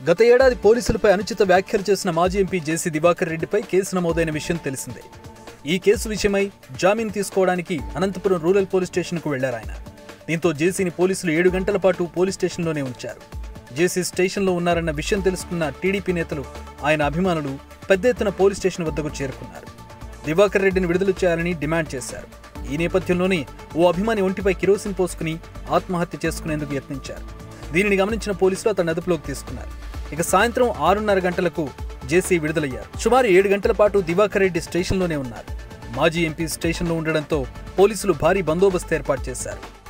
గత ఏడాది పోలీసులపై అనుచిత వ్యాఖ్యలు చేసిన మాజీ ఎంపీ జేసీ దివాకర్ రెడ్డిపై కేసు నమోదైన విషయం తెలిసిందే ఈ కేసు విషయమై జామీన్ తీసుకోవడానికి అనంతపురం రూరల్ పోలీస్ స్టేషన్కు వెళ్లారు ఆయన దీంతో జేసీని పోలీసులు ఏడు గంటల పాటు పోలీస్ స్టేషన్లోనే ఉంచారు జేసీ స్టేషన్లో ఉన్నారన్న విషయం తెలుసుకున్న టీడీపీ నేతలు ఆయన అభిమానులు పెద్ద ఎత్తున పోలీస్ స్టేషన్ వద్దకు చేరుకున్నారు దివాకర్ రెడ్డిని విడుదల చేయాలని డిమాండ్ చేశారు ఈ నేపథ్యంలోనే ఓ అభిమాని ఒంటిపై కిరోసిన్ పోసుకుని ఆత్మహత్య చేసుకునేందుకు యత్నించారు దీనిని గమనించిన పోలీసులు అతన్ని అదుపులోకి తీసుకున్నారు ఇక సాయంత్రం ఆరున్నర గంటలకు జేసీ విడుదలయ్యారు సుమారు ఏడు గంటల పాటు దివాకర్ రెడ్డి స్టేషన్లోనే ఉన్నారు మాజీ ఎంపీ స్టేషన్లో ఉండడంతో పోలీసులు భారీ బందోబస్తు ఏర్పాటు చేశారు